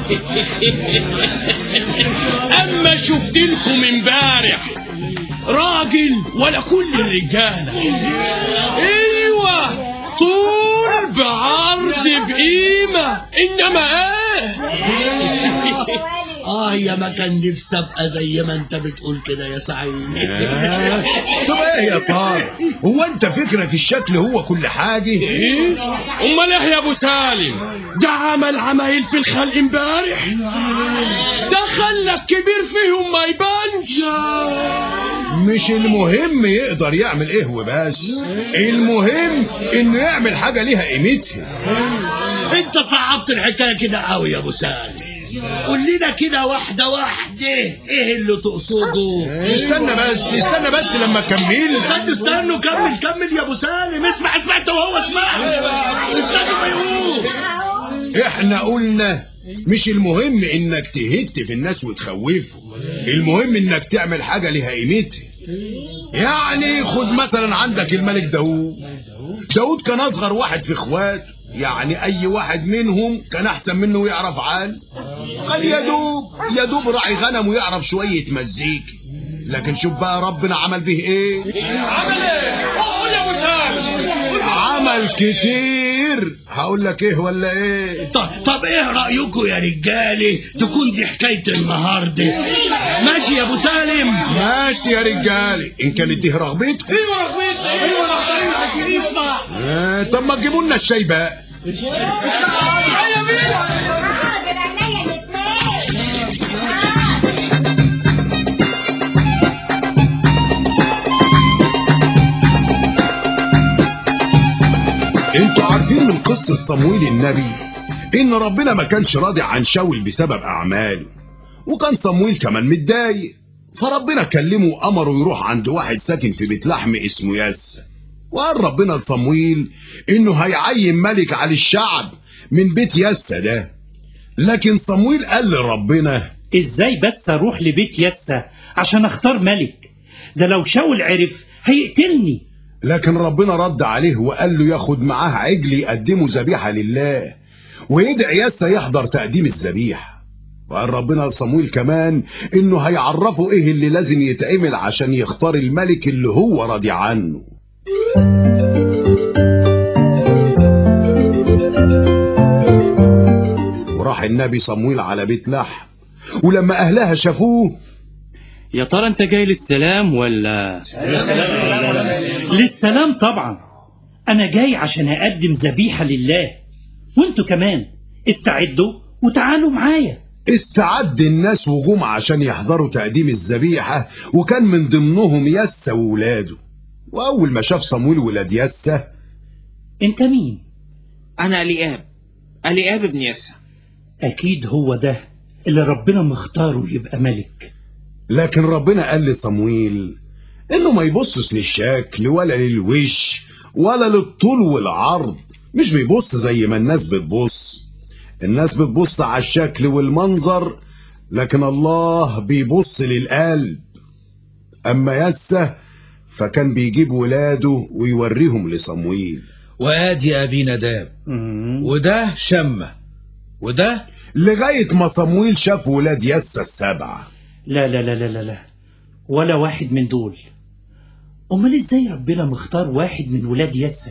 اما شفت لكم امبارح راجل ولا كل الرجاله ايوه طول بعرض بقيمه انما ايه اه يا ما كان نفسي ابقى زي ما انت بتقول كده يا سعيد آه. طب ايه يا صالح هو انت فكرك الشكل هو كل حاجة ايه امال ايه يا ابو سالم ده عمل عمايل في الخلق امبارح ده خلك كبير فيهم ما يبانش مش المهم يقدر يعمل ايه وبس المهم انه يعمل حاجة ليها قيمتها انت صعبت الحكايه كده قوي يا ابو سالم قول لنا كده واحده واحده ايه اللي تقصده استنى بس استنى بس لما اكمل استنوا استنوا كمل كمل يا ابو سالم اسمع اسمع انت وهو اسمع استنوا ما يقول احنا قلنا مش المهم انك تهت في الناس وتخوفهم المهم انك تعمل حاجة ليها قيمتها يعني خد مثلا عندك الملك داوود داوود كان اصغر واحد في اخواته يعني اي واحد منهم كان احسن منه ويعرف عال قال يا دوب يا دوب راعي غنم ويعرف شوية مزيكا لكن شوف بقى ربنا عمل به ايه عمل ايه قول يا ابو سالم عمل كتير هقول لك ايه ولا ايه طب, طب ايه رايكم يا رجاله تكون دي حكايه النهارده ماشي يا ابو سالم ماشي يا رجالي ان كانت دي رغبتكم ايوه رغبتنا ايوه رغبتنا آه طب ما تجيبوا لنا الشاي بقى يا بيه انتوا عارفين من قصة صمويل النبي ان ربنا ما كانش راضي عن شاول بسبب اعماله وكان صمويل كمان متضايق فربنا كلمه وامره يروح عند واحد ساكن في بيت لحم اسمه ياسا وقال ربنا لصمويل انه هيعين ملك على الشعب من بيت ياسا ده لكن صمويل قال لربنا ازاي بس اروح لبيت يسا عشان اختار ملك ده لو شاول عرف هيقتلني لكن ربنا رد عليه وقال له ياخد معاه عجل يقدمه ذبيحة لله ويدعي ياسا يحضر تقديم الذبيحة وقال ربنا لصمويل كمان انه هيعرفه ايه اللي لازم يتعمل عشان يختار الملك اللي هو راضي عنه وراح النبي صمويل على بيت لحم ولما اهلها شافوه يا ترى انت جاي للسلام ولا للسلام طبعا انا جاي عشان اقدم ذبيحة لله وانتوا كمان استعدوا وتعالوا معايا استعد الناس وجوم عشان يحضروا تقديم الذبيحة وكان من ضمنهم يسا وولاده وأول ما شاف صمويل ولاد يسا انت مين أنا الياب الياب ابن يسع اكيد هو ده اللي ربنا مختاره يبقى ملك لكن ربنا قال لصمويل إنه ما يبصش للشكل ولا للوش ولا للطول والعرض مش بيبص زي ما الناس بتبص الناس بتبص على الشكل والمنظر لكن الله بيبص للقلب أما يسا فكان بيجيب ولاده ويوريهم لصمويل وادي ابي نداب وده شمه وده لغاية ما صمويل شاف ولاد يسا السبعة لا لا لا لا لا لا ولا واحد من دول امال ازاي ربنا مختار واحد من ولاد يسا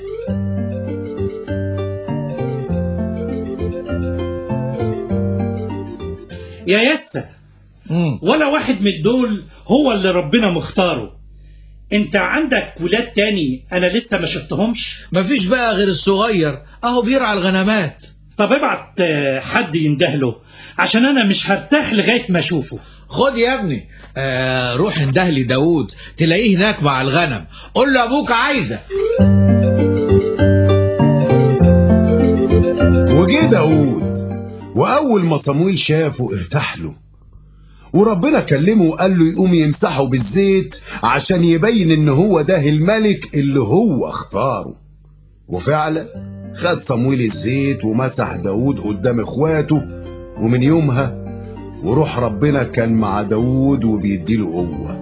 يا يسا ولا واحد من دول هو اللي ربنا مختاره انت عندك ولاد تاني انا لسه ما شفتهمش مفيش بقى غير الصغير اهو بيرعى الغنمات طب ابعت آه، حد يندهله عشان انا مش هرتاح لغايه ما اشوفه خد يا ابني آه روح اندهلي داوود تلاقيه هناك مع الغنم قول له ابوك عايزه وجه داود وأول ما صمويل شافه ارتاح له وربنا كلمه وقال له يقوم يمسحه بالزيت عشان يبين ان هو ده الملك اللي هو اختاره وفعلا خد صمويل الزيت ومسح داود قدام اخواته ومن يومها وروح ربنا كان مع داود وبيديله قوه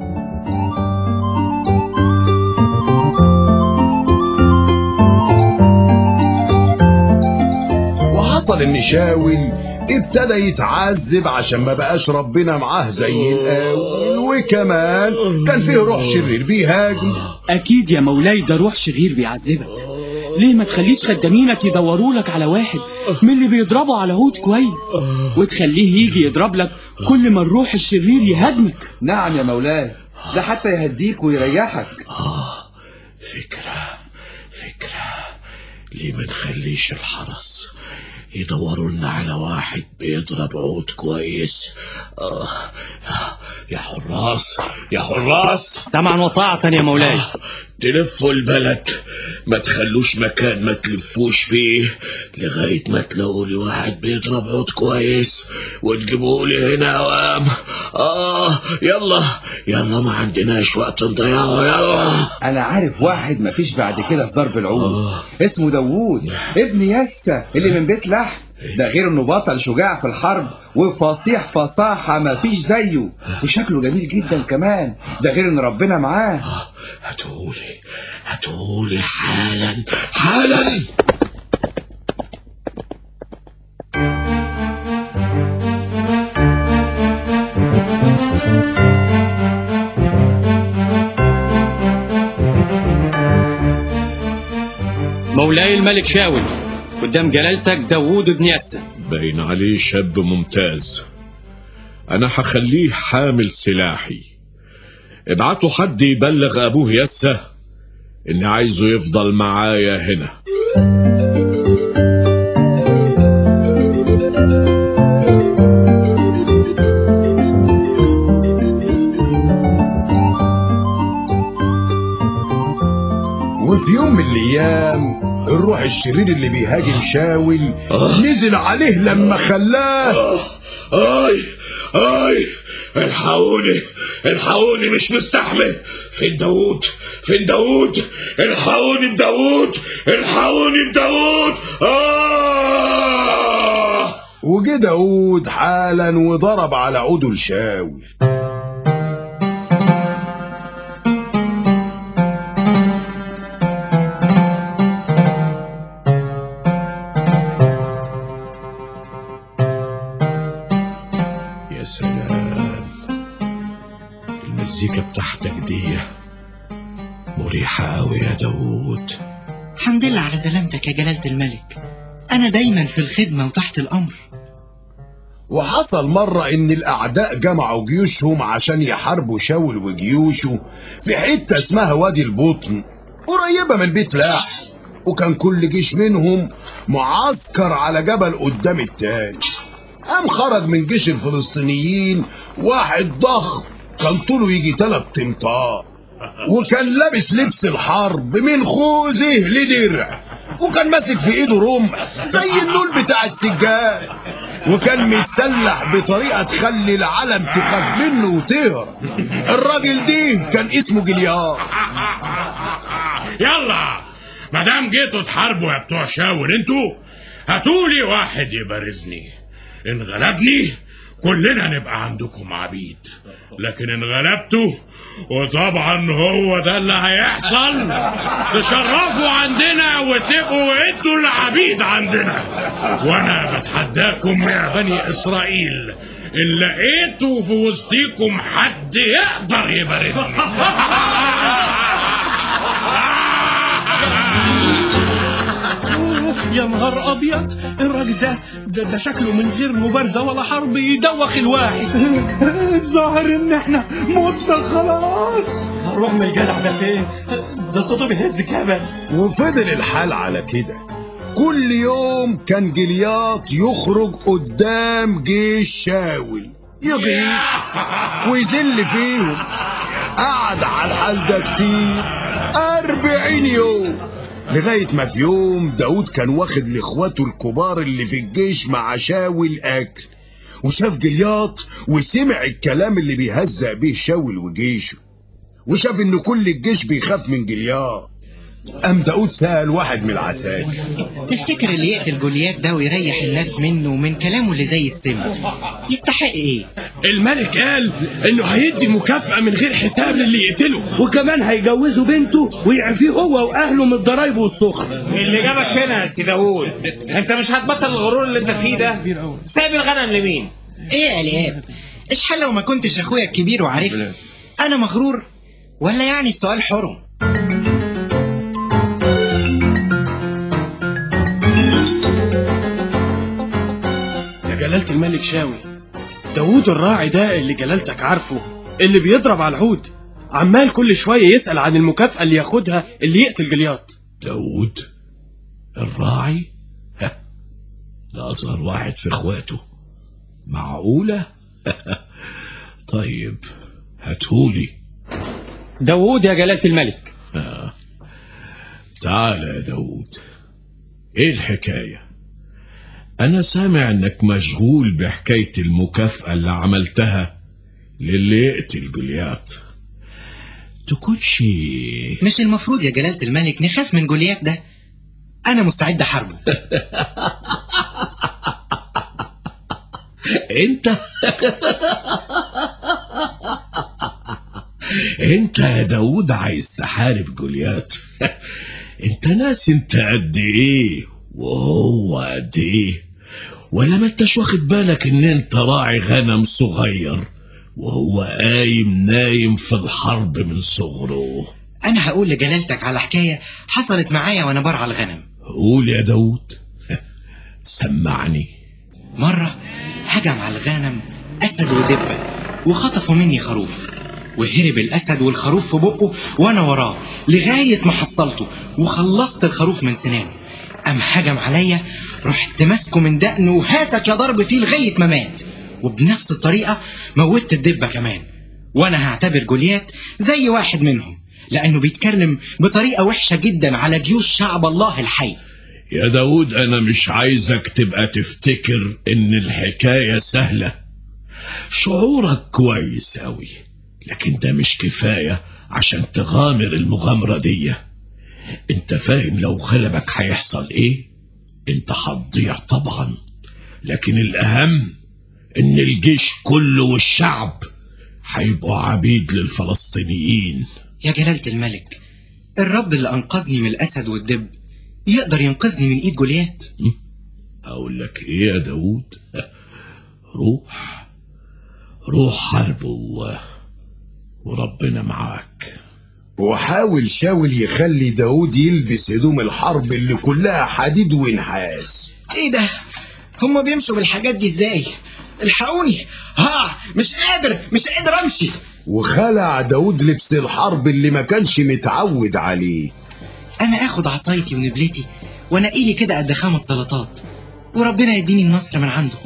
وحصل ان شاول ابتدى يتعذب عشان ما بقاش ربنا معاه زي الاول وكمان كان فيه روح شرير بيهاجم اكيد يا مولاي ده روح شرير بيعذبك ليه ما تخليش خدامينك يدوروا لك على واحد من اللي بيضربوا على هود كويس وتخليه يجي يضرب لك كل ما الروح الشرير يهاجمك نعم يا مولاي ده حتى يهديك ويريحك فكرة فكرة ليه ما نخليش الحرس يدوروا لنا على واحد بيضرب عود كويس آه يا حراس يا حراس سمعا وطاعة يا مولاي تلفوا البلد ما تخلوش مكان ما تلفوش فيه لغاية ما تلاقوا لي واحد بيضرب عود كويس وتجيبوا لي هنا اوام اه يلا يلا ما عندناش وقت نضيعه يلا انا عارف واحد مفيش بعد كده في ضرب العود اسمه داوود ابن يسا اللي من بيت لحم ده غير انه بطل شجاع في الحرب وفصيح فصاحة مفيش زيه وشكله جميل جدا كمان ده غير ان ربنا معاه هاتولي هاتولي حالا حالا مولاي الملك شاول قدام جلالتك داوود بن يسى باين عليه شاب ممتاز انا هخليه حامل سلاحي ابعتوا حد يبلغ ابوه يسا اني عايزه يفضل معايا هنا وفي يوم من الايام الروح الشرير اللي بيهاجم شاول نزل عليه لما خلاه اي اي الحقوني الحقوني مش مستحمل فين داوود فين داوود الحقوني بداوود الحقوني بداوود آه وجه داود حالا وضرب على عوده لشاول يا سلام المزيكا بتاعتك دي مريحة أوي يا داوود الحمد لله على سلامتك يا جلالة الملك أنا دايما في الخدمة وتحت الأمر وحصل مرة إن الأعداء جمعوا جيوشهم عشان يحاربوا شاول وجيوشه في حتة اسمها وادي البطن قريبة من بيت لاح وكان كل جيش منهم معسكر على جبل قدام التاني قام خرج من جيش الفلسطينيين واحد ضخم كان طوله يجي تلات امتار وكان لابس لبس الحرب من خوذه لدرع وكان ماسك في ايده رمح زي النول بتاع السجاد وكان متسلح بطريقة تخلي العالم تخاف منه وتهرب الراجل ده كان اسمه جليار يلا ما دام جيتوا تحاربوا يا بتوع شاور انتوا هاتولي واحد يبارزني ان غلبني كلنا نبقى عندكم عبيد لكن ان غلبته وطبعا هو ده اللي هيحصل تشرفوا عندنا وتبقوا انتوا العبيد عندنا وانا بتحداكم يا بني اسرائيل ان لقيتوا في وسطيكم حد يقدر يبارزني يا نهار ابيض الراجل ده ده, ده شكله من غير مبارزه ولا حرب يدوخ الواحد الظاهر ان احنا متنا خلاص هنروح من الجدع ده فين ده صوته بيهز جبل وفضل الحال على كده كل يوم كان جلياط يخرج قدام جيش شاول يغيب ويذل فيهم قعد على الحال ده كتير أربعين يوم لغاية ما في يوم داود كان واخد لاخواته الكبار اللي في الجيش مع شاول أكل وشاف جلياط وسمع الكلام اللي بيهزأ بيه شاول وجيشه وشاف إن كل الجيش بيخاف من جلياط قام داود سأل واحد من العساكر تفتكر اللي يقتل جوليات ده ويريح الناس منه ومن كلامه اللي زي السم يستحق ايه الملك قال انه هيدي مكافأة من غير حساب للي يقتله وكمان هيجوزوا بنته ويعفيه هو واهله من الضرايب والسخر اللي جابك هنا يا سي داوود انت مش هتبطل الغرور اللي انت فيه ده سايب الغنم لمين ايه يا الياب ايش حل لو ما كنتش اخويا الكبير وعارفني انا مغرور ولا يعني السؤال حرم يا جلالة الملك شاوي داوود الراعي ده اللي جلالتك عارفه اللي بيضرب على العود عمال كل شوية يسأل عن المكافأة اللي ياخدها اللي يقتل جلياط داود الراعي ها، ده أصغر واحد في إخواته معقولة؟ طيب هاتهولي داوود يا جلالة الملك آه. تعال يا داود ايه الحكاية انا سامع انك مشغول بحكاية المكافأة اللي عملتها للي يقتل جولياط تكونش مش المفروض يا جلالة الملك نخاف من جوليات ده انا مستعد احاربه انت انت يا داود عايز تحارب جوليات انت ناس انت قد ايه وهو قد ايه ولا ما انتش واخد بالك ان انت راعي غنم صغير وهو قايم نايم في الحرب من صغره انا هقول لجلالتك على حكاية حصلت معايا وانا برعى الغنم قول يا داود سمعني مرة هجم على الغنم أسد ودبة وخطفوا مني خروف وهرب الأسد والخروف في بقه وأنا وراه لغاية ما حصلته وخلصت الخروف من سنانه قام هجم عليا رحت ماسكه من دقنه وهاتك يا ضرب فيه لغاية ما مات وبنفس الطريقة موتت الدبة كمان وأنا هعتبر جوليات زي واحد منهم لأنه بيتكلم بطريقة وحشة جدا على جيوش شعب الله الحي يا داود أنا مش عايزك تبقى تفتكر إن الحكاية سهلة شعورك كويس أوي لكن ده مش كفاية عشان تغامر المغامرة دي انت فاهم لو غلبك هيحصل ايه انت هتضيع طبعا لكن الأهم إن الجيش كله والشعب هيبقوا عبيد للفلسطينيين يا جلالة الملك الرب اللي أنقذني من الأسد والدب يقدر ينقذني من إيد جوليات أقول لك إيه يا داود روح روح حرب و... وربنا معاك وحاول شاول يخلي داود يلبس هدوم الحرب اللي كلها حديد ونحاس إيه ده هما بيمشوا بالحاجات دي إزاي الحقوني ها مش قادر مش قادر أمشي وخلع داود لبس الحرب اللي ما كانش متعود عليه أنا آخد عصايتي ونبلتي وأنقيلي كده قد خمس سلطات وربنا يديني النصر من عنده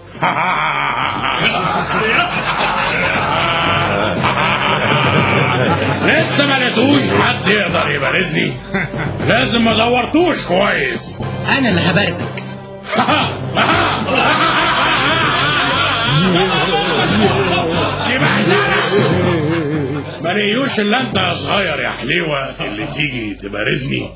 لسه ما لقيتوش حد يقدر يبارزني لازم ما دورتوش كويس أنا اللي هبارزك دي مهزلة ما لقيوش الا انت يا صغير يا حليوة اللي تيجي تبارزني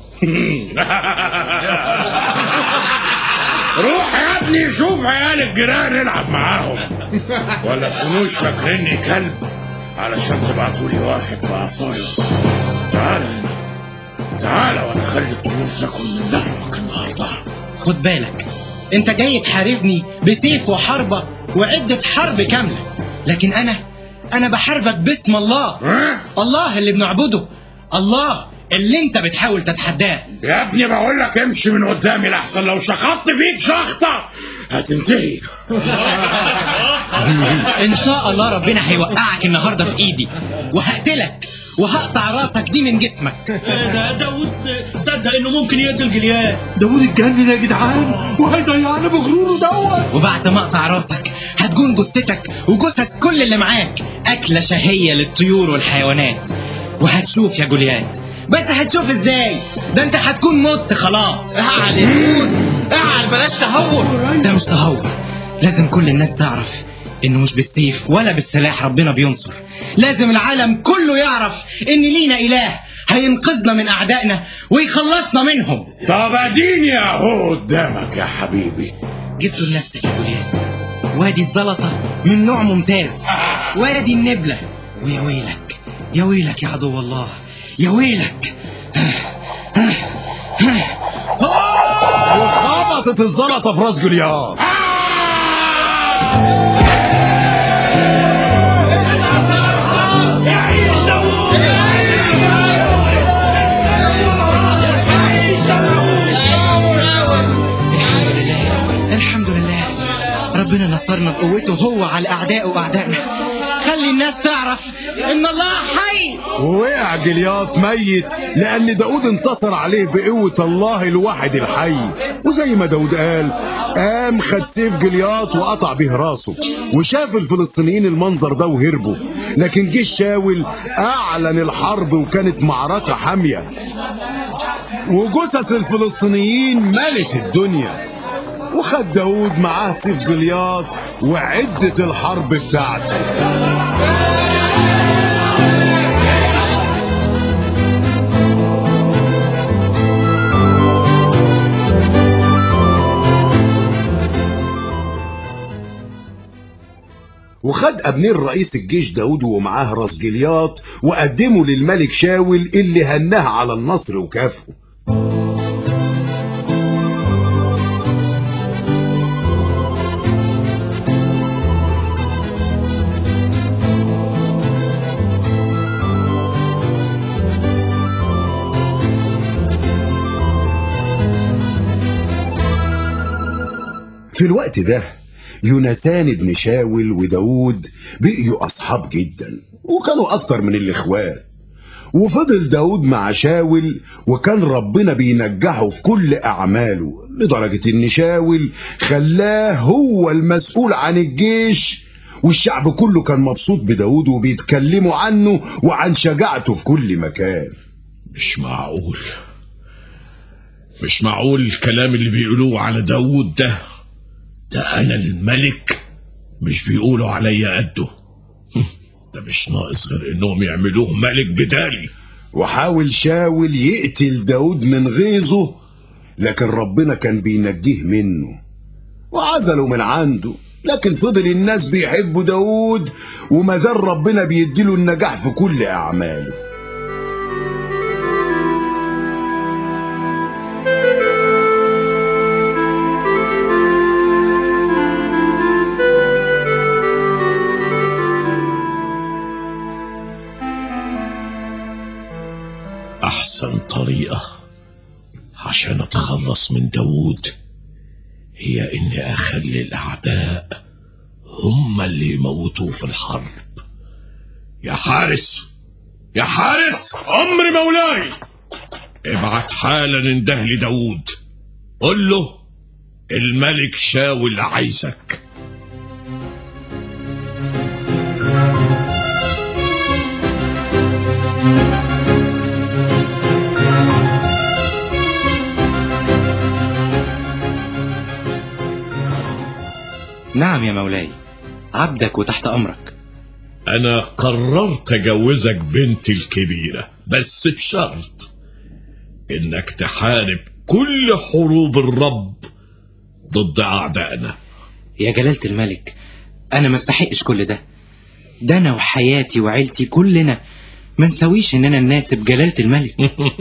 روح يا ابني شوف عيال الجيران العب معاهم ولا تكونوش فاكريني كلب علشان تبعتولي واحد بعصاية تعال هنا تعال وانا اخلي الطيور تاكل من لحمك النهارده خد بالك انت جاي تحاربني بسيف وحربة وعدة حرب كاملة لكن انا انا بحاربك باسم الله الله اللي بنعبده الله اللي انت بتحاول تتحداه يا ابني بقول لك امشي من قدامي لحسن لو شخطت فيك شخطة هتنتهي ان شاء الله ربنا هيوقعك النهارده في ايدي وهقتلك وهقطع راسك دي من جسمك ده داود صدق انه ممكن يقتل جليان داود اتجنن يا جدعان وهيضيعنا بغروره دوت وبعد ما اقطع راسك هتكون جثتك وجثث كل اللي معاك اكله شهيه للطيور والحيوانات وهتشوف يا جوليات بس هتشوف ازاي ده انت هتكون مت خلاص اعل يا داود اعل بلاش تهور ده مش تهور لازم كل الناس تعرف انه مش بالسيف ولا بالسلاح ربنا بينصر لازم العالم كله يعرف ان لينا اله هينقذنا من اعدائنا ويخلصنا منهم طب اديني اهو قدامك يا حبيبي جبته لنفسك يا جوليات وادي الزلطه من نوع ممتاز وادي النبله ويا ويلك يا ويلك يا عدو الله يا ويلك وخبطت الزلطه في راس جولياط الحمد لله ربنا نصرنا بقوته هو على اعدائه واعدائنا خلي الناس تعرف ان الله حي ووقع جلياط ميت لأن داود انتصر عليه بقوة الله الواحد الحي وزي ما داود قال قام خد سيف جلياط وقطع به راسه وشاف الفلسطينيين المنظر ده وهربوا لكن جه شاول أعلن الحرب وكانت معركة حامية وجثث الفلسطينيين ملت الدنيا وخد داود معاه سيف جلياط وعدة الحرب بتاعته وخد أبنير رئيس الجيش داود ومعاه راس جلياط وقدمه للملك شاول اللي هناه على النصر وكافئه في الوقت ده يونسان بن شاول وداود بقيوا أصحاب جدا وكانوا أكتر من الإخوات وفضل داود مع شاول وكان ربنا بينجحه في كل أعماله لدرجة إن شاول خلاه هو المسؤول عن الجيش والشعب كله كان مبسوط بداود وبيتكلموا عنه وعن شجاعته في كل مكان مش معقول مش معقول الكلام اللي بيقولوه على داود ده ده انا الملك مش بيقولوا عليا قده ده مش ناقص غير انهم يعملوه ملك بدالي وحاول شاول يقتل داود من غيظه لكن ربنا كان بينجيه منه وعزله من عنده لكن فضل الناس بيحبوا داود وما زال ربنا بيديله النجاح في كل أعماله احسن طريقة عشان اتخلص من داود هي اني اخلي الاعداء هم اللي يموتوه في الحرب يا حارس يا حارس امر مولاي ابعت حالا انده لداود قل له الملك شاول عايزك نعم يا مولاي عبدك وتحت امرك انا قررت اجوزك بنتي الكبيرة بس بشرط انك تحارب كل حروب الرب ضد اعدائنا يا جلالة الملك انا ما استحقش كل ده ده انا وحياتي وعيلتي كلنا ما نسويش اننا نناسب جلالة الملك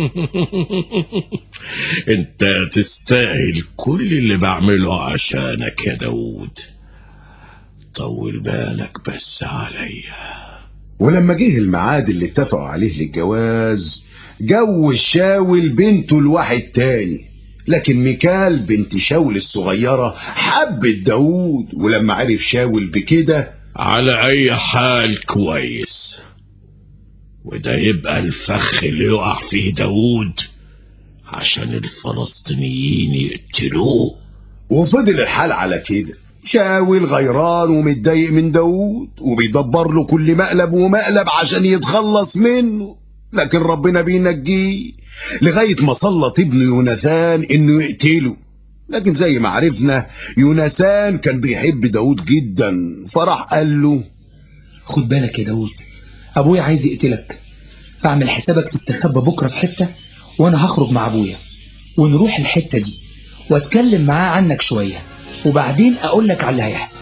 انت تستاهل كل اللي بعمله عشانك يا داود طول بالك بس عليا ولما جه الميعاد اللي اتفقوا عليه للجواز جوز شاول بنته لواحد تاني لكن ميكال بنت شاول الصغيرة حبت داود ولما عرف شاول بكده على اي حال كويس وده يبقى الفخ اللي يقع فيه داود عشان الفلسطينيين يقتلوه وفضل الحال على كده شاول غيران ومتضايق من داود وبيدبر له كل مقلب ومقلب عشان يتخلص منه لكن ربنا بينجيه لغاية ما سلط ابنه يوناثان انه يقتله لكن زي ما عرفنا يوناثان كان بيحب داود جدا فراح قال له خد بالك يا داود ابويا عايز يقتلك فاعمل حسابك تستخبى بكرة في حتة وأنا هخرج مع أبويا ونروح الحتة دي وأتكلم معاه عنك شوية وبعدين أقول لك على اللي هيحصل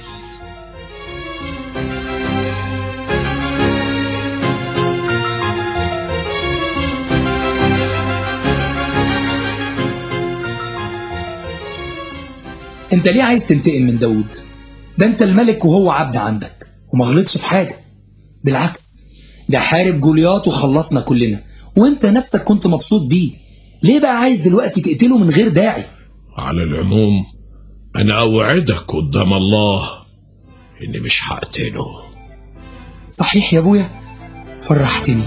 انت ليه عايز تنتقم من داود ده انت الملك وهو عبد عندك وما غلطش في حاجة بالعكس ده حارب جولياط وخلصنا كلنا وانت نفسك كنت مبسوط بيه ليه بقى عايز دلوقتي تقتله من غير داعي على العموم أنا أوعدك قدام الله إني مش هقتله صحيح يا ابويا فرحتني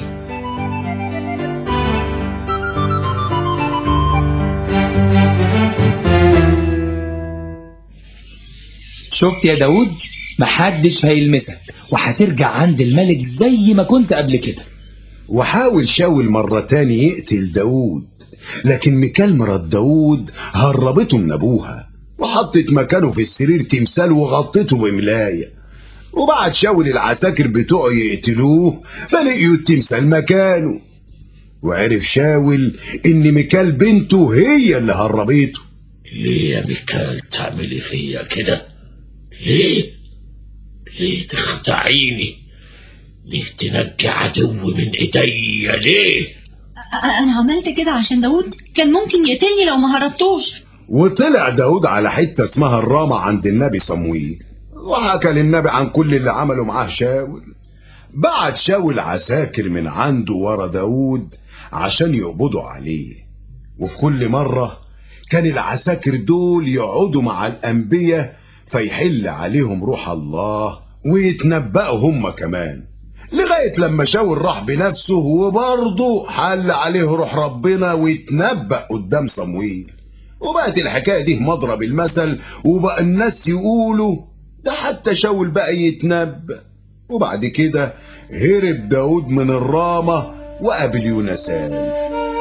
شفت يا داود محدش هيلمسك وهترجع عند الملك زي ما كنت قبل كده وحاول شاول مرة تاني يقتل داود لكن ميكال مرات داود هربته من أبوها وحطت مكانه في السرير تمثال وغطته بملاية وبعد شاول العساكر بتوعه يقتلوه فلقيوا التمثال مكانه وعرف شاول إن ميكال بنته هي اللي هربته ليه يا ميكال تعملي فيا كده ليه ليه تخدعيني ليه تنجي عدو من ايديا ليه انا عملت كده عشان داود كان ممكن يقتلني لو ما هربتوش وطلع داود على حتة اسمها الرامة عند النبي صمويل وحكى للنبي عن كل اللي عمله معاه شاول بعت شاول عساكر من عنده ورا داود عشان يقبضوا عليه وفي كل مرة كان العساكر دول يقعدوا مع الأنبياء فيحل عليهم روح الله ويتنبأوا هم كمان لغاية لما شاول راح بنفسه وبرضه حل عليه روح ربنا ويتنبأ قدام صمويل وبقت الحكاية دي مضرب المثل وبقى الناس يقولوا ده حتى شاول بقى يتنبأ وبعد كده هرب داود من الرامة وقابل يونسان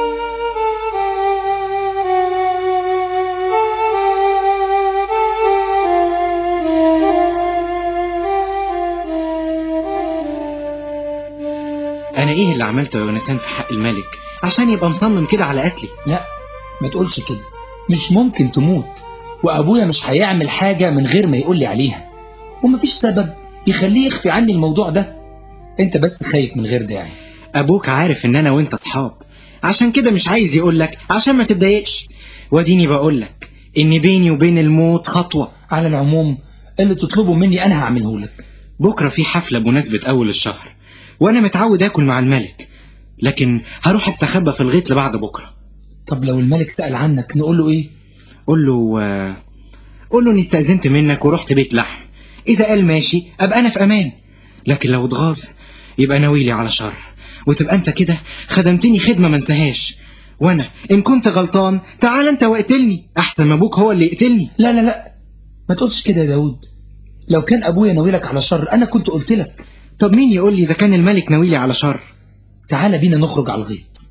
انا ايه اللي عملته يا يونسان في حق الملك عشان يبقى مصمم كده على قتلي لا ما تقولش كده مش ممكن تموت وابويا مش هيعمل حاجة من غير ما يقول لي عليها ومفيش سبب يخليه يخفي عني الموضوع ده انت بس خايف من غير داعي ابوك عارف ان انا وانت اصحاب عشان كده مش عايز يقولك عشان ما تتضايقش واديني بقولك ان بيني وبين الموت خطوة على العموم اللي تطلبه مني انا هعمله لك بكرة في حفلة بمناسبة اول الشهر وانا متعود اكل مع الملك لكن هروح استخبى في الغيط لبعد بكرة طب لو الملك سأل عنك نقول له ايه قول له آه، قول له اني استأذنت منك ورحت بيت لحم اذا قال ماشي ابقى انا في امان لكن لو اتغاظ يبقى ناويلي على شر وتبقى انت كده خدمتني خدمة ما انساهاش وانا ان كنت غلطان تعال انت واقتلني احسن ما ابوك هو اللي يقتلني لا لا لا ما تقولش كده يا داود لو كان ابويا ناويلك على شر انا كنت قلت لك طب مين يقول لي اذا كان الملك ناويلي على شر تعال بينا نخرج على الغيط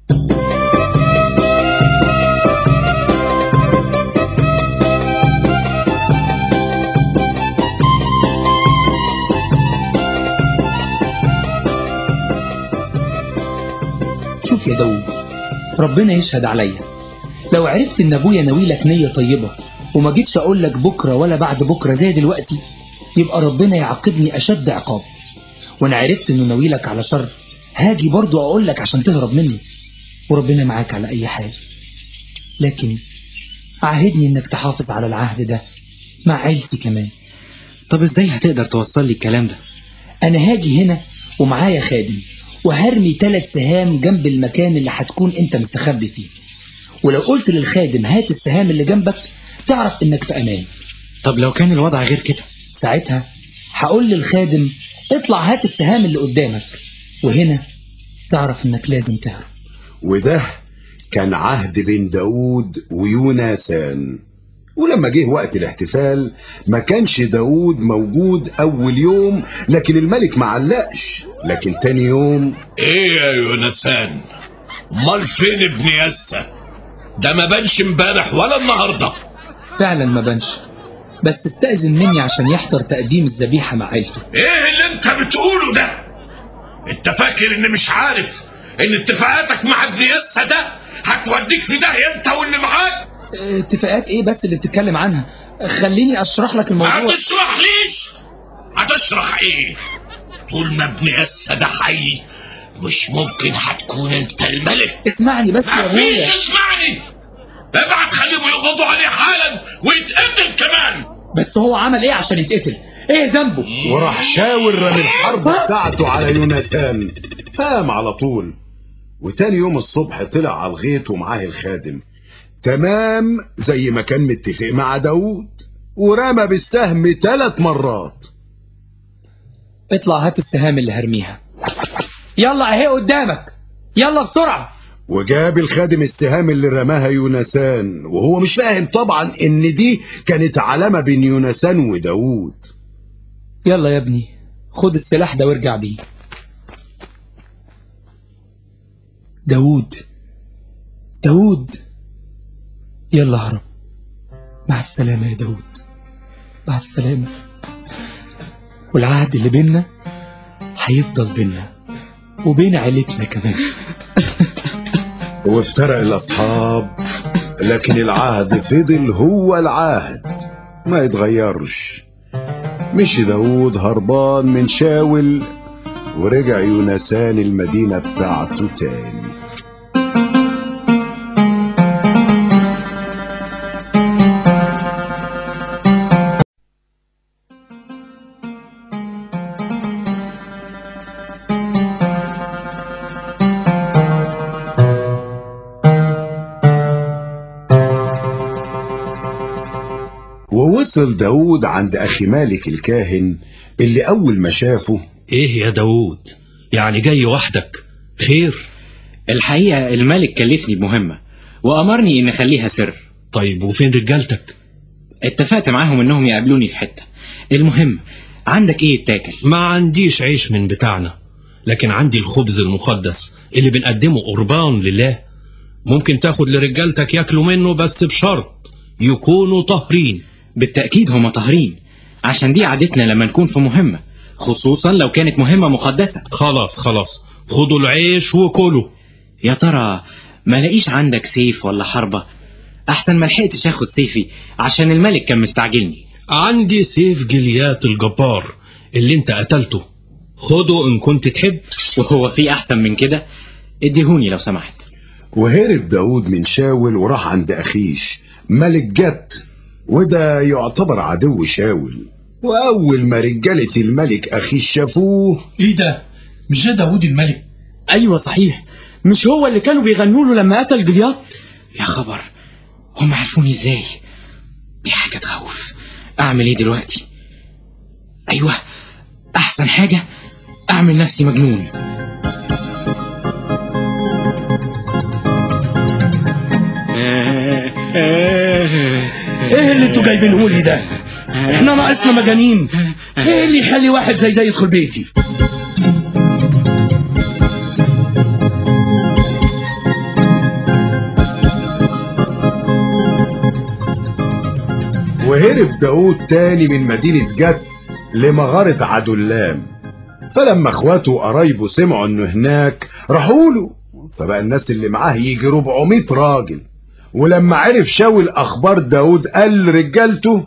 شوف يا داود ربنا يشهد عليا لو عرفت ان ابويا ناويلك نية طيبة وما جيتش اقول لك بكرة ولا بعد بكرة زي دلوقتي يبقى ربنا يعاقبني اشد عقاب وانا عرفت انه ناويلك على شر هاجي برضو اقول لك عشان تهرب مني وربنا معاك على اي حال لكن عاهدني انك تحافظ على العهد ده مع عيلتي كمان طب ازاي هتقدر توصل لي الكلام ده انا هاجي هنا ومعايا خادم وهرمي ثلاث سهام جنب المكان اللي هتكون انت مستخبي فيه ولو قلت للخادم هات السهام اللي جنبك تعرف انك في امان طب لو كان الوضع غير كده ساعتها هقول للخادم اطلع هات السهام اللي قدامك وهنا تعرف انك لازم تهرب وده كان عهد بين داود ويوناسان ولما جه وقت الاحتفال ما كانش داود موجود أول يوم لكن الملك ما علقش لكن تاني يوم ايه يا يونسان امال فين ابن يسا ده ما بانش امبارح ولا النهارده فعلا ما بانش بس استأذن مني عشان يحضر تقديم الذبيحة مع عيلته ايه اللي انت بتقوله ده انت فاكر اني مش عارف ان اتفاقاتك مع ابن يسا ده هتوديك في داهيه انت واللي معاك اتفاقات ايه بس اللي بتتكلم عنها خليني اشرح لك الموضوع هتشرح ليش هتشرح ايه طول ما ابن يسا ده حي مش ممكن هتكون انت الملك اسمعني بس يا مفيش ابويا اسمعني ابعت خليهم يقبضوا عليه حالا ويتقتل كمان بس هو عمل ايه عشان يتقتل ايه ذنبه وراح شاور رمي الحرب بتاعته على يونسان فقام على طول وتاني يوم الصبح طلع على الغيط ومعاه الخادم تمام زي ما كان متفق مع داوود ورمى بالسهم ثلاث مرات اطلع هات السهام اللي هرميها يلا اهي قدامك يلا بسرعه وجاب الخادم السهام اللي رماها يونسان وهو مش فاهم طبعا ان دي كانت علامة بين يونسان وداوود يلا يا ابني خد السلاح ده وارجع بيه داوود داوود يلا هرب مع السلامة يا داوود مع السلامة والعهد اللي بينا هيفضل بينا وبين عيلتنا كمان وافترق الأصحاب لكن العهد فضل هو العهد ما يتغيرش مشي داود هربان من شاول ورجع يونسان المدينة بتاعته تاني ووصل داود عند أخي مالك الكاهن اللي أول ما شافه ايه يا داوود يعني جاي وحدك خير الحقيقة الملك كلفني بمهمة وأمرني إن أخليها سر طيب وفين رجالتك اتفقت معاهم إنهم يقابلوني في حتة المهم عندك إيه يتاكل ما عنديش عيش من بتاعنا لكن عندي الخبز المقدس اللي بنقدمه قربان لله ممكن تاخد لرجالتك ياكلوا منه بس بشرط يكونوا طاهرين بالتأكيد هما طاهرين عشان دي عادتنا لما نكون في مهمة خصوصا لو كانت مهمة مقدسة خلاص خلاص خدوا العيش وكلوا يا ترى ما لاقيش عندك سيف ولا حربة أحسن ما لحقتش آخد سيفي عشان الملك كان مستعجلني عندي سيف جليات الجبار اللي انت قتلته خده ان كنت تحب وهو في أحسن من كده اديهوني لو سمحت وهرب داود من شاول وراح عند أخيش ملك جت وده يعتبر عدو شاول وأول ما رجالة الملك أخيش شافوه ايه ده مش ده داوود الملك ايوه صحيح مش هو اللي كانوا بيغنوا له لما قتل جلياط يا خبر هم عرفوني ازاي دي حاجة تخوف أعمل إيه دلوقتي أيوة أحسن حاجة أعمل نفسي مجنون ايه اللي انتوا جايبينه لي ده احنا ناقصنا مجانين ايه اللي يخلي واحد زي ده يدخل بيتي وهرب داود تاني من مدينة جد لمغارة عدلام فلما اخواته وقرايبه سمعوا انه هناك راحوا له فبقى الناس اللي معاه يجي 400 راجل ولما عرف شاول اخبار داود قال لرجالته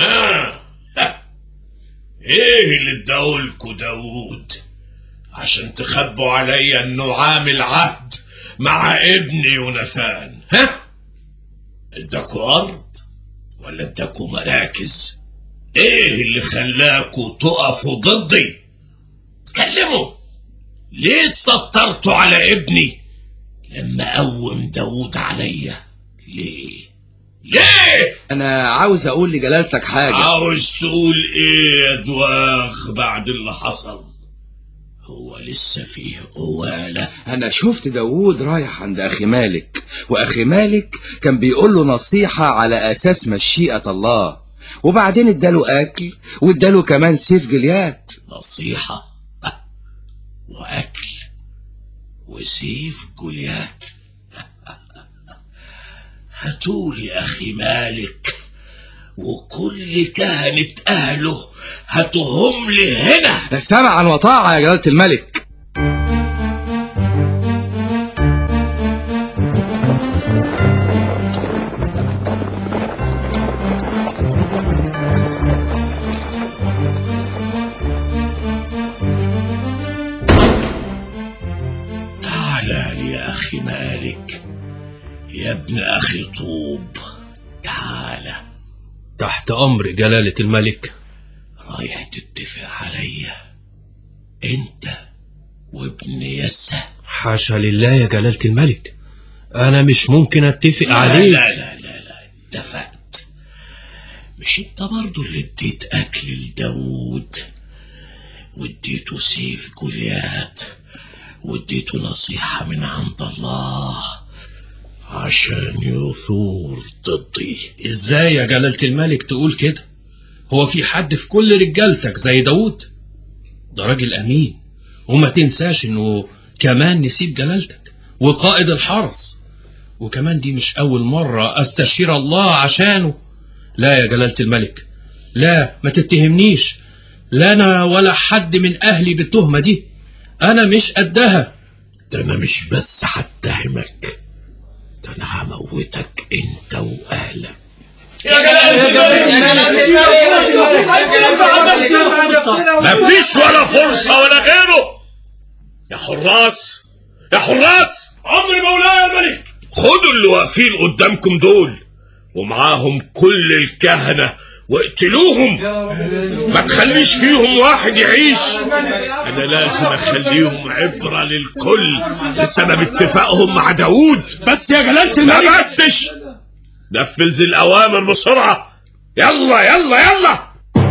ايه اللي اداهولكوا داوود عشان تخبوا عليا انه عامل عهد مع ابني يوناثان ها اداكوا ارض ولا اداكوا مراكز ايه اللي خلاكوا تقفوا ضدي اتكلموا ليه اتسترتوا على ابني لما قوم داوود عليا ليه ليه انا عاوز اقول لجلالتك حاجه عاوز تقول ايه يا دواخ بعد اللي حصل هو لسه فيه قوالة انا شفت داوود رايح عند اخي مالك واخي مالك كان بيقول له نصيحه على اساس مشيئه الله وبعدين اداله اكل واداله كمان سيف جليات نصيحة وأكل وسيف جوليات هاتولي أخي مالك وكل كهنة أهله هاتهم لي هنا سمعا وطاعه يا جلاله الملك يا ابن اخي طوب تعالى تحت أمر جلالة الملك رايح تتفق عليا انت وابن يسه حاشا لله يا جلالة الملك أنا مش ممكن أتفق لا عليه لا لا لا لا اتفقت مش انت برضو اللي اديت اكل لداود واديته سيف جوليات واديته نصيحة من عند الله عشان يثور ضدي إزاي يا جلالة الملك تقول كده هو في حد في كل رجالتك زي داود ده راجل أمين وما تنساش إنه كمان نسيب جلالتك وقائد الحرس وكمان دي مش أول مرة أستشير الله عشانه لا يا جلالة الملك لا ما تتهمنيش لا أنا ولا حد من أهلي بالتهمة دي أنا مش قدها ده انا مش بس هتهمك ده انا هموتك انت واهلك مفيش ولا فرصة ولا غيره يا حراس يا حراس أمر مولاي الملك خدوا اللي واقفين قدامكم دول ومعاهم كل الكهنة واقتلوهم ما تخليش فيهم واحد يعيش انا لازم اخليهم عبرة للكل بسبب اتفاقهم مع داود بس يا جلالة ما الملك بسش نفذ الاوامر بسرعة يلا يلا يلا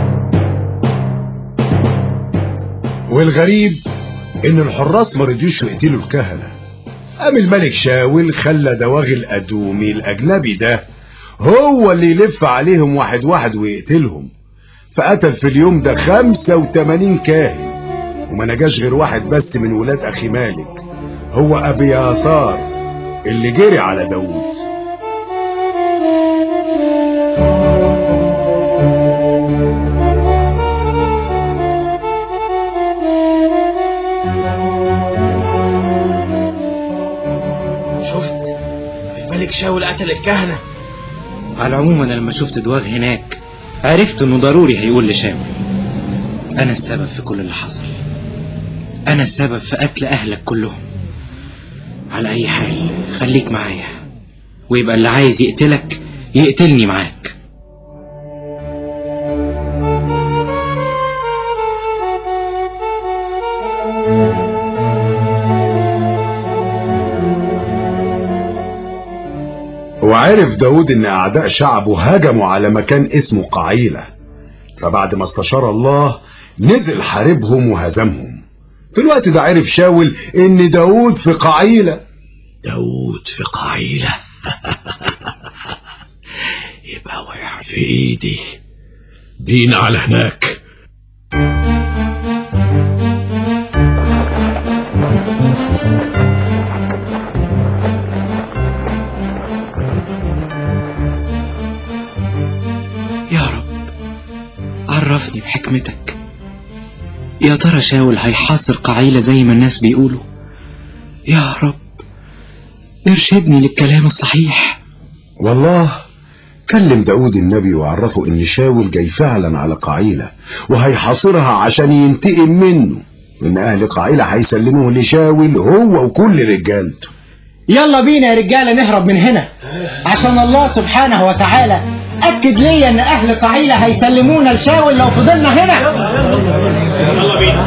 والغريب ان الحراس ما رضيوش يقتلوا الكهنه قام الملك شاول خلى دواغي الادومي الاجنبي ده هو اللي يلف عليهم واحد واحد ويقتلهم فقتل في اليوم ده 85 كاهن وما نجاش غير واحد بس من ولاد اخي مالك هو ابياثار اللي جري على داوود شفت الملك شاول قتل الكهنة على العموم انا لما شفت دواغ هناك عرفت انه ضروري هيقول لشاول انا السبب في كل اللي حصل انا السبب في قتل اهلك كلهم على اي حال خليك معايا ويبقى اللي عايز يقتلك يقتلني معاك وعرف داود ان اعداء شعبه هجموا على مكان اسمه قعيلة فبعد ما استشار الله نزل حاربهم وهزمهم في الوقت ده عرف شاول ان داود في قعيلة داود في قعيلة يبقى وقع في ايدي بينا على هناك يا رب عرفني بحكمتك يا ترى شاول هيحاصر قعيلة زي ما الناس بيقولوا يا رب ارشدني للكلام الصحيح والله كلم داود النبي وعرفه ان شاول جاي فعلا على قعيلة وهيحاصرها عشان ينتقم منه ان اهل قعيلة هيسلموه لشاول هو وكل رجالته يلا بينا يا رجالة نهرب من هنا عشان الله سبحانه وتعالى أكد لي إن أهل قعيلة هيسلمونا لشاول لو فضلنا هنا يلا بينا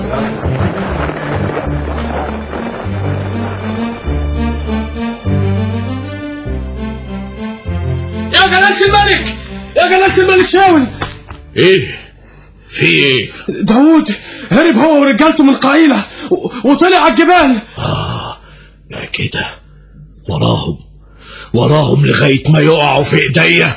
يا جلالة الملك يا جلالة الملك شاول ايه في ايه داوود هرب هو ورجالته من قايلة و- وطلع على الجبال لا كده وراهم وراهم لغاية ما يقعوا في ايديا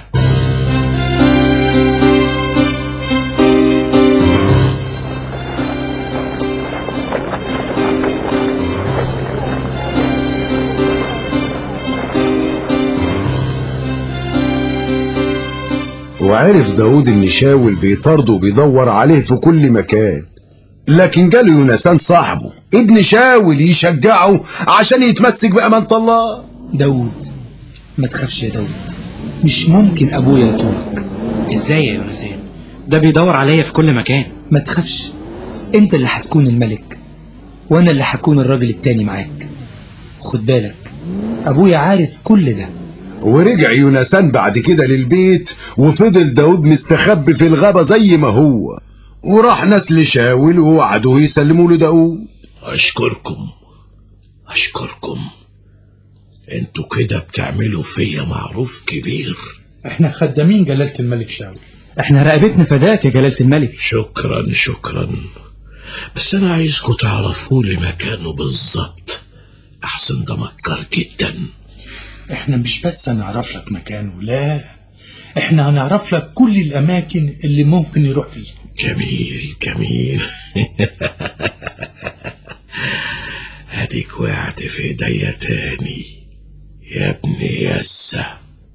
وعرف داود ان شاول بيطارده وبيدور عليه في كل مكان لكن جاله يونسان صاحبه ابن شاول يشجعه عشان يتمسك بأمانة الله داود ما تخافش يا داود مش ممكن ابويا يطولك ازاي يا يوناثان ده بيدور عليا في كل مكان ما تخافش انت اللي هتكون الملك وانا اللي هكون الراجل التاني معاك خد بالك أبويا عارف كل ده ورجع يونسان بعد كده للبيت وفضل داود مستخبي في الغابة زي ما هو وراح ناس لشاول ووعدوه يسلموا له داود أشكركم أشكركم انتوا كده بتعملوا فيا معروف كبير احنا خدامين جلالة الملك شاول احنا رقبتنا فداك يا جلالة الملك شكرا شكرا بس أنا عايزكم تعرفوا لي مكانه بالظبط أحسن ده مكر جدا احنا مش بس هنعرف لك مكانه لا احنا هنعرف لك كل الاماكن اللي ممكن يروح فيها جميل جميل هديك وقعت في ايديا تاني يا ابن يسا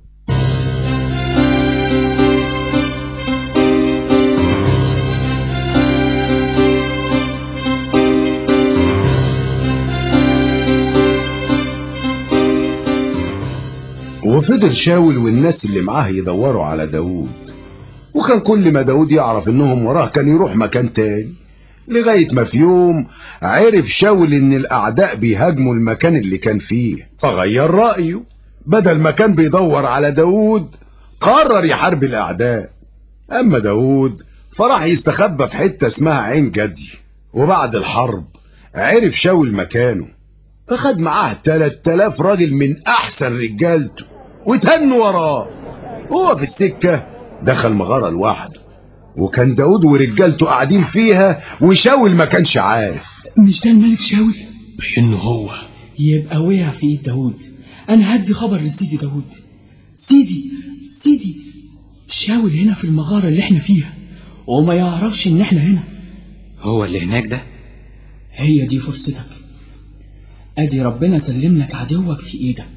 وفضل شاول والناس اللي معاه يدوروا على داود وكان كل ما داود يعرف انهم وراه كان يروح مكان تاني لغاية ما في يوم عرف شاول ان الاعداء بيهاجموا المكان اللي كان فيه فغير رأيه بدل ما كان بيدور على داود قرر يحارب الاعداء اما داود فراح يستخبى في حتة اسمها عين جدي وبعد الحرب عرف شاول مكانه فخد معاه 3000 راجل من احسن رجالته وتهنوا وراه هو في السكة دخل مغارة لوحده وكان داود ورجالته قاعدين فيها وشاول ما كانش عارف مش ده الملك شاول بانه هو يبقى وقع في ايد داود انا هدي خبر لسيدي داود سيدي سيدي شاول هنا في المغارة اللي احنا فيها وما يعرفش ان احنا هنا هو اللي هناك ده هي دي فرصتك ادي ربنا سلم لك عدوك في ايدك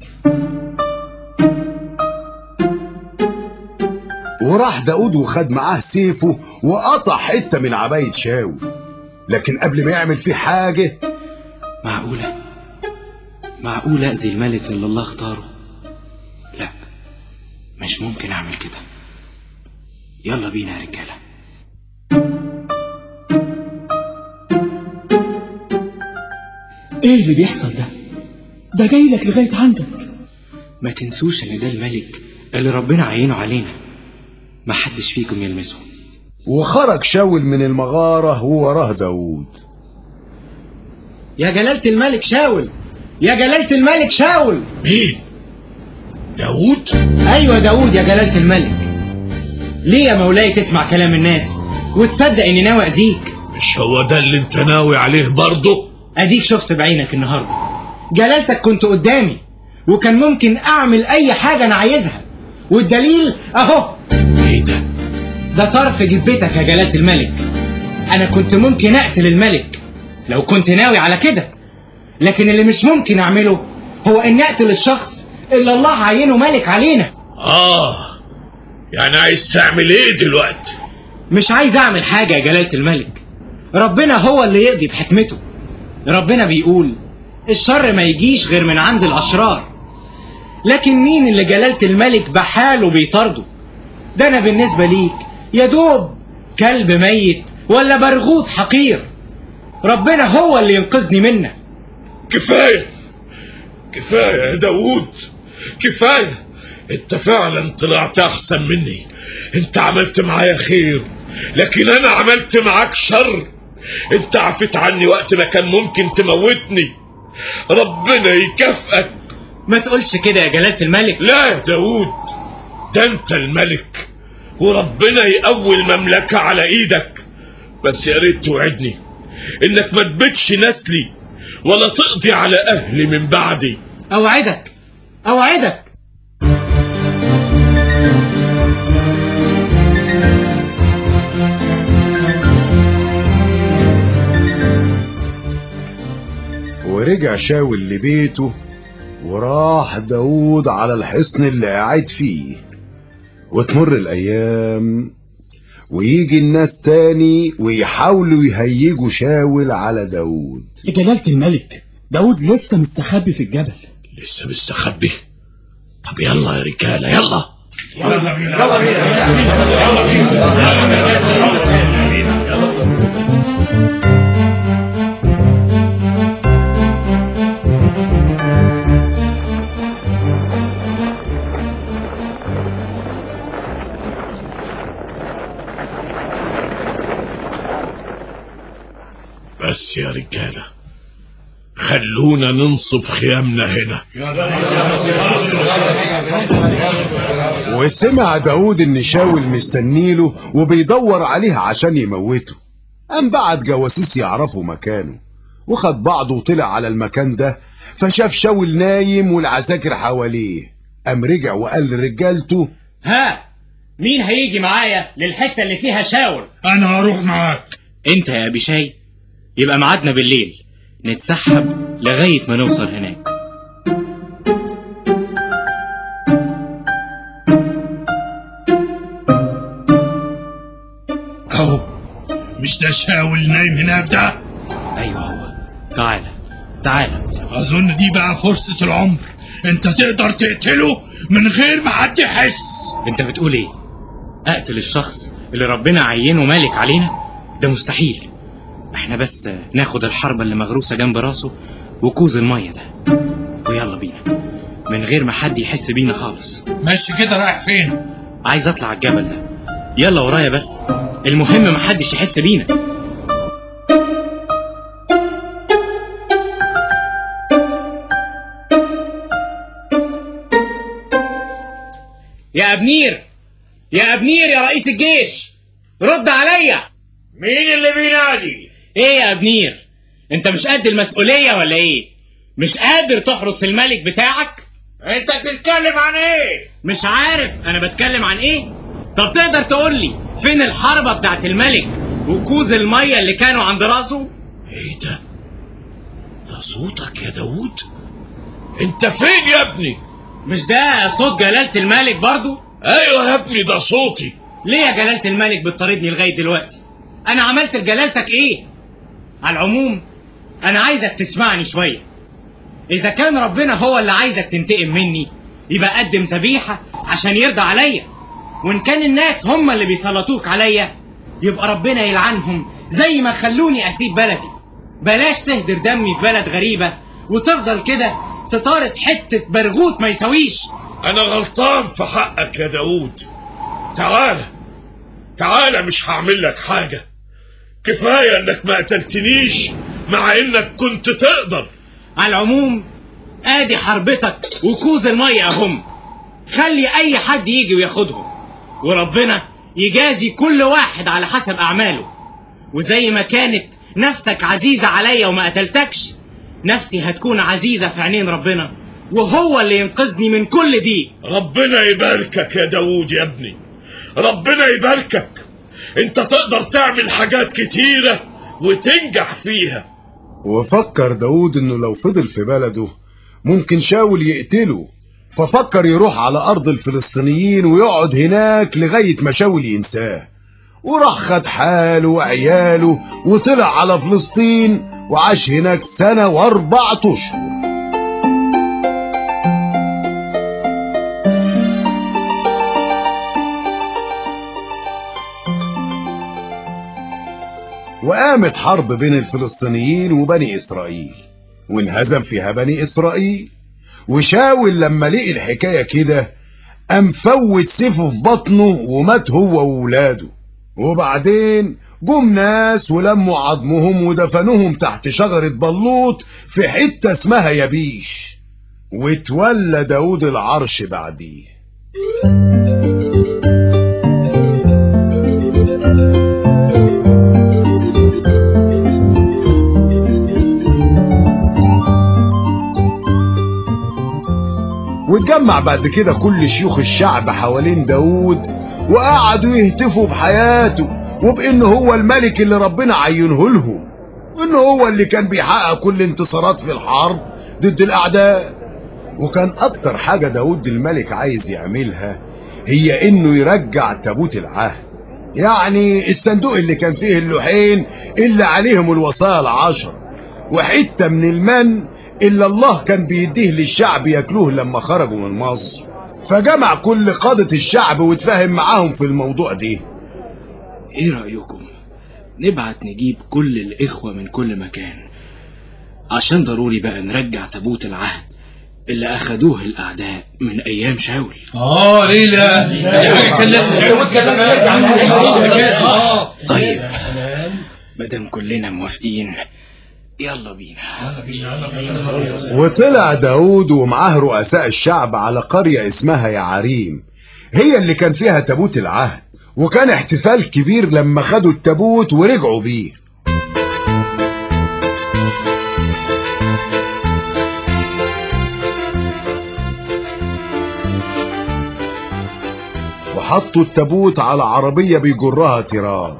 وراح داود وخد معاه سيفه وقطع حتة من عباية شاول لكن قبل ما يعمل فيه حاجة معقولة معقولة أذي الملك اللي الله اختاره لا مش ممكن أعمل كده يلا بينا يا رجالة ايه اللي بيحصل ده ده جاي لك لغاية عندك ما تنسوش ان ده الملك اللي ربنا عينه علينا ما حدش فيكم يلمسه وخرج شاول من المغارة ووراه داود يا جلالة الملك شاول يا جلالة الملك شاول مين داود ايوه داود يا جلالة الملك ليه يا مولاي تسمع كلام الناس وتصدق اني ناوي اذيك مش هو ده اللي انت ناوي عليه برضه اديك شفت بعينك النهارده جلالتك كنت قدامي وكان ممكن اعمل اي حاجه انا عايزها والدليل اهو ايه ده ده طرف جبتك يا جلالة الملك انا كنت ممكن اقتل الملك لو كنت ناوي على كده لكن اللي مش ممكن اعمله هو ان اقتل الشخص اللي الله عينه ملك علينا اه يعني عايز تعمل ايه دلوقتي مش عايز اعمل حاجه يا جلالة الملك ربنا هو اللي يقضي بحكمته ربنا بيقول الشر ما يجيش غير من عند الاشرار لكن مين اللي جلالة الملك بحاله بيطارده ده انا بالنسبة ليك يا دوب كلب ميت ولا برغوت حقير ربنا هو اللي ينقذني منك كفاية كفاية يا داوود كفاية انت فعلا طلعت احسن مني انت عملت معايا خير لكن انا عملت معاك شر انت عفيت عني وقت ما كان ممكن تموتني ربنا يكافئك ما تقولش كده يا جلالة الملك لا يا داوود ده انت الملك وربنا يقوي المملكة على ايدك بس يا ريت توعدني انك ما تبيتش نسلي ولا تقضي على اهلي من بعدي اوعدك اوعدك ورجع شاول لبيته وراح داود على الحصن اللي قاعد فيه وتمر الأيام ويجي الناس تاني ويحاولوا يهيجوا شاول على داود جلالة الملك داود لسه مستخبي في الجبل لسه مستخبي طب يلا يا رجالة يلا يلا بينا يلا بينا يلا بينا يلا بينا بس يا رجالة خلونا ننصب خيامنا هنا وسمع داود ان شاول مستنيله وبيدور عليه عشان يموته قام بعت جواسيس يعرفوا مكانه وخد بعضه وطلع على المكان ده فشاف شاول نايم والعساكر حواليه قام رجع وقال لرجالته ها مين هيجي معايا للحتة اللي فيها شاور انا هروح معاك انت يا ابيشاي يبقى ميعادنا بالليل نتسحب لغاية ما نوصل هناك اهو مش ده شاول نايم هناك ده ايوه هو تعالى تعالى اظن دي بقى فرصة العمر انت تقدر تقتله من غير ما حد يحس انت بتقول ايه اقتل الشخص اللي ربنا عينه مالك علينا ده مستحيل احنا بس ناخد الحربة اللي مغروسة جنب راسه وكوز المية ده ويلا بينا من غير ما حد يحس بينا خالص ماشي كده رايح فين عايز اطلع الجبل ده يلا ورايا بس المهم محدش يحس بينا يا ابنير يا ابنير يا رئيس الجيش رد عليا مين اللي بينادي ايه يا ابنير انت مش قد المسؤولية ولا ايه مش قادر تحرس الملك بتاعك انت بتتكلم عن ايه مش عارف انا بتكلم عن ايه طب تقدر تقول لي فين الحربة بتاعت الملك وكوز المية اللي كانوا عند راسه ايه ده ده صوتك يا داوود انت فين يا ابني مش ده صوت جلالة الملك برضو ايوه يا ابني ده صوتي ليه يا جلالة الملك بتطاردني لغاية دلوقتي انا عملت لجلالتك ايه على العموم انا عايزك تسمعني شوية اذا كان ربنا هو اللي عايزك تنتقم مني يبقى قدم ذبيحة عشان يرضى عليا وان كان الناس هم اللي بيسلطوك عليا يبقى ربنا يلعنهم زي ما خلوني اسيب بلدي بلاش تهدر دمي في بلد غريبة وتفضل كده تطارد حتة برغوت ما يساويش انا غلطان في حقك يا داوود تعالى تعالى مش هعمل لك حاجة كفاية انك ما قتلتنيش مع انك كنت تقدر على العموم ادي حربتك وكوز المية اهم خلي اي حد يجي وياخدهم وربنا يجازي كل واحد على حسب اعماله وزي ما كانت نفسك عزيزة عليا وما قتلتكش نفسي هتكون عزيزة في عينين ربنا وهو اللي ينقذني من كل دي ربنا يباركك يا داوود يا ابني ربنا يباركك انت تقدر تعمل حاجات كتيرة وتنجح فيها وفكر داود انه لو فضل في بلده ممكن شاول يقتله ففكر يروح على ارض الفلسطينيين ويقعد هناك لغاية ما شاول ينساه وراح خد حاله وعياله وطلع على فلسطين وعاش هناك سنة واربعة اشهر وقامت حرب بين الفلسطينيين وبني إسرائيل وانهزم فيها بني إسرائيل وشاول لما لقي الحكاية كده قام فوت سيفه في بطنه ومات هو وولاده وبعدين جم ناس ولموا عظمهم ودفنوهم تحت شجرة بلوط في حتة اسمها يبيش وتولى داود العرش بعديه واتجمع بعد كده كل شيوخ الشعب حوالين داود وقعدوا يهتفوا بحياته وبإنه هو الملك اللي ربنا عينه لهم وإنه هو اللي كان بيحقق كل انتصارات في الحرب ضد الأعداء وكان أكتر حاجة داود الملك عايز يعملها هي إنه يرجع تابوت العهد يعني الصندوق اللي كان فيه اللوحين اللي عليهم الوصايا العشر وحتة من المن إلا الله كان بيديه للشعب ياكلوه لما خرجوا من مصر فجمع كل قادة الشعب واتفاهم معاهم في الموضوع ده ايه رأيكم نبعت نجيب كل الإخوة من كل مكان عشان ضروري بقى نرجع تابوت العهد اللي أخدوه الأعداء من أيام شاول اه ليه لا دي حاجه كان لازم طيب مادام كلنا موافقين يلا بينا وطلع داود ومعاه رؤساء الشعب على قرية اسمها يعريم هي اللي كان فيها تابوت العهد وكان احتفال كبير لما خدوا التابوت ورجعوا بيه وحطوا التابوت على عربية بيجرها تيران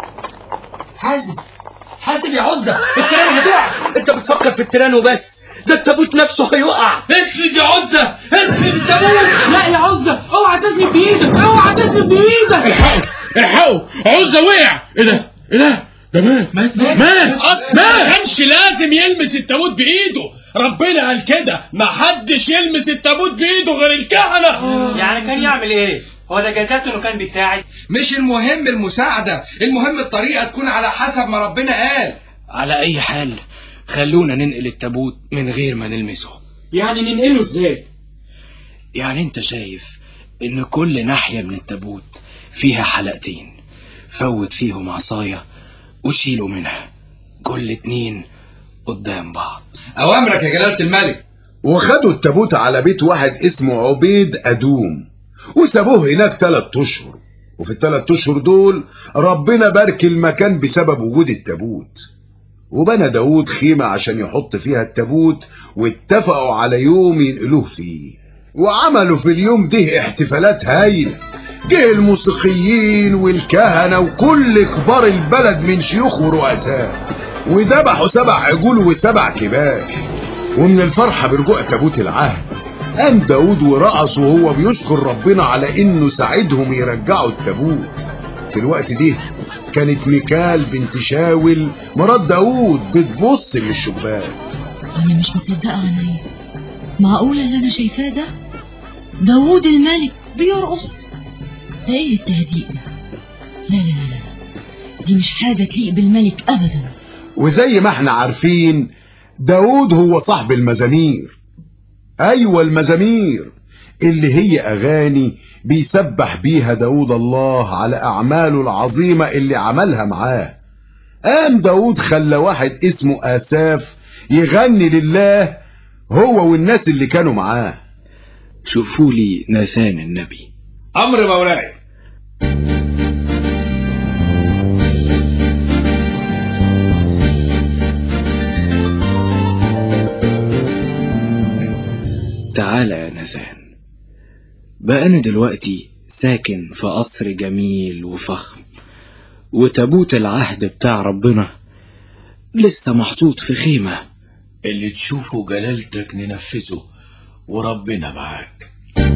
حازم حازم يا عزة التيران هتقع انت بتفكر في التيران وبس ده التابوت نفسه هيقع اسند يا عزة اسند التابوت لا يا عزة اوعى تسند بايدك اوعى تسند بايدك الحقوا الحقوا عزة وقع ايه ده ايه ده ده مات مات مات ما كانش لازم يلمس التابوت بايده ربنا قال كده ما حدش يلمس التابوت بايده غير الكهنة يعني كان يعمل ايه هو ده جزاته انه كان بيساعد مش المهم المساعدة المهم الطريقة تكون على حسب ما ربنا قال على اي حال خلونا ننقل التابوت من غير ما نلمسه يعني ننقله ازاي يعني انت شايف ان كل ناحية من التابوت فيها حلقتين فوت فيهم عصاية وشيلوا منها كل اتنين قدام بعض أوامرك يا جلالة الملك وخدوا التابوت على بيت واحد اسمه عبيد أدوم وسابوه هناك تلات أشهر وفي التلات أشهر دول ربنا بارك المكان بسبب وجود التابوت وبنى داود خيمة عشان يحط فيها التابوت واتفقوا على يوم ينقلوه فيه وعملوا في اليوم ده احتفالات هايلة جه الموسيقيين والكهنة وكل كبار البلد من شيوخ ورؤساء وذبحوا سبع عجول وسبع كباش ومن الفرحة برجوع تابوت العهد قام داود ورقص وهو بيشكر ربنا على انه ساعدهم يرجعوا التابوت في الوقت ده كانت ميكال بنت شاول مرات داود بتبص من الشباك أنا مش مصدقة عينيا معقول اللي أنا شايفاه ده داوود الملك بيرقص ده إيه التهزيق ده لا لا لا لا دي مش حاجة تليق بالملك أبدا وزي ما احنا عارفين داود هو صاحب المزامير ايوه المزامير اللي هي اغاني بيسبح بيها داود الله على اعماله العظيمه اللي عملها معاه قام داود خلى واحد اسمه اساف يغني لله هو والناس اللي كانوا معاه شوفوا لي ناثان النبي أمر مولاي تعالى يا ناثان بقى أنا دلوقتي ساكن في قصر جميل وفخم وتابوت العهد بتاع ربنا لسه محطوط في خيمة اللي تشوفه جلالتك ننفذه وربنا معاك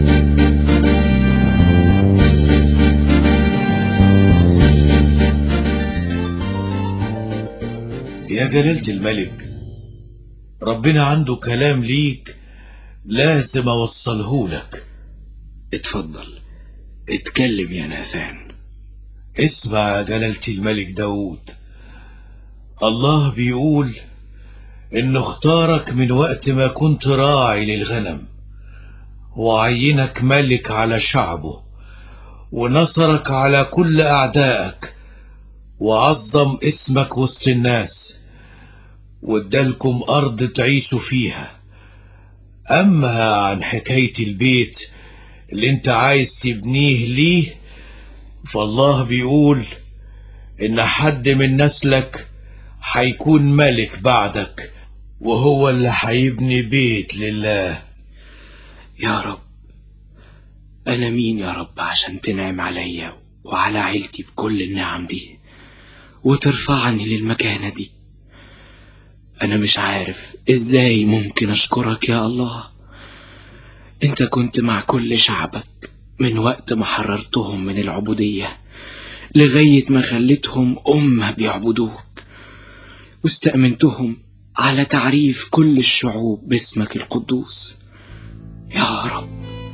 يا جلالة الملك ربنا عنده كلام ليك لازم اوصله لك اتفضل اتكلم يا ناثان اسمع يا جلالة الملك داود الله بيقول انه اختارك من وقت ما كنت راعي للغنم وعينك ملك على شعبه ونصرك على كل اعدائك وعظم اسمك وسط الناس وادالكم ارض تعيشوا فيها اما عن حكاية البيت اللي انت عايز تبنيه ليه فالله بيقول ان حد من نسلك هيكون ملك بعدك وهو اللي هيبني بيت لله يا رب أنا مين يا رب عشان تنعم عليا وعلى عيلتي بكل النعم دي وترفعني للمكانة دي أنا مش عارف إزاي ممكن أشكرك يا الله أنت كنت مع كل شعبك من وقت ما حررتهم من العبودية لغاية ما خليتهم أمة بيعبدوك واستأمنتهم على تعريف كل الشعوب باسمك القدوس يا رب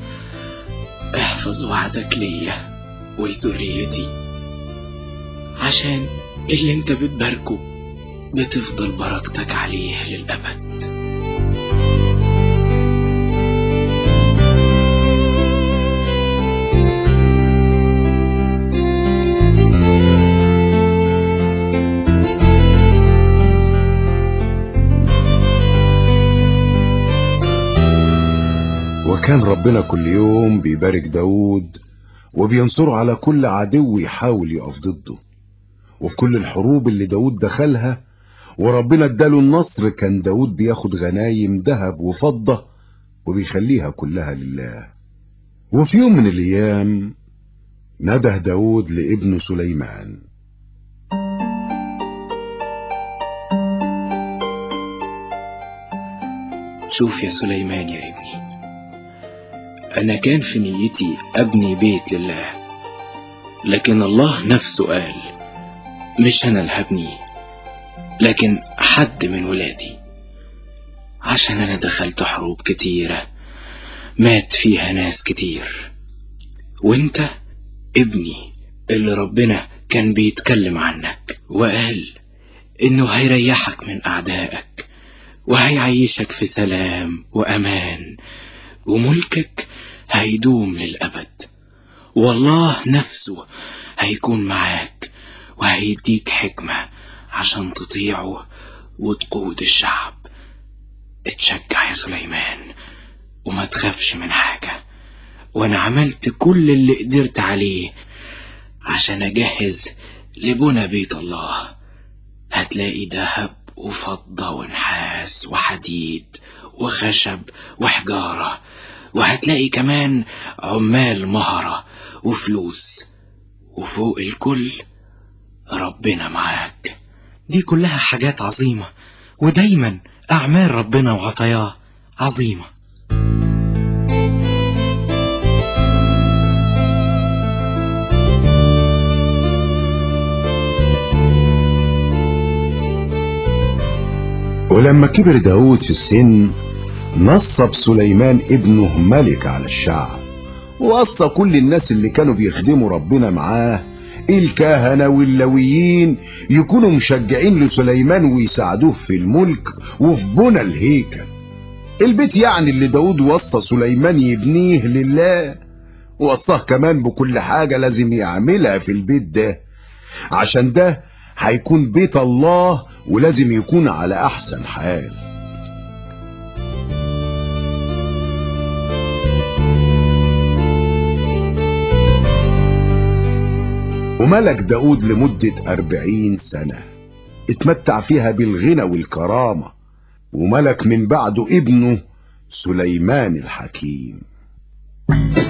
احفظ وعدك ليا ولذريتي عشان اللي انت بتباركه بتفضل بركتك عليه للأبد كان ربنا كل يوم بيبارك داود وبينصره على كل عدو يحاول يقف ضده وفي كل الحروب اللي داود دخلها وربنا اداله النصر كان داود بياخد غنايم ذهب وفضة وبيخليها كلها لله وفي يوم من الأيام نده داود لابنه سليمان شوف يا سليمان يا ابني أنا كان في نيتي أبني بيت لله لكن الله نفسه قال مش أنا اللي هبنيه لكن حد من ولادي عشان أنا دخلت حروب كتيرة مات فيها ناس كتير وانت ابني اللي ربنا كان بيتكلم عنك وقال انه هيريحك من اعدائك وهيعيشك في سلام وامان وملكك هيدوم للابد والله نفسه هيكون معاك وهيديك حكمه عشان تطيعه وتقود الشعب اتشجع يا سليمان وما تخافش من حاجه وانا عملت كل اللي قدرت عليه عشان اجهز لبنى بيت الله هتلاقي دهب وفضة ونحاس وحديد وخشب وحجارة وهتلاقي كمان عمال مهرة وفلوس وفوق الكل ربنا معاك دي كلها حاجات عظيمة ودايما أعمال ربنا وعطاياه عظيمة ولما كبر داود في السن نصب سليمان ابنه ملك على الشعب ووصى كل الناس اللي كانوا بيخدموا ربنا معاه الكهنة واللويين يكونوا مشجعين لسليمان ويساعدوه في الملك وفي بنى الهيكل البيت يعني اللي داود وصى سليمان يبنيه لله وصاه كمان بكل حاجة لازم يعملها في البيت ده عشان ده هيكون بيت الله ولازم يكون على أحسن حال وملك داود لمدة أربعين سنة اتمتع فيها بالغنى والكرامة وملك من بعده ابنه سليمان الحكيم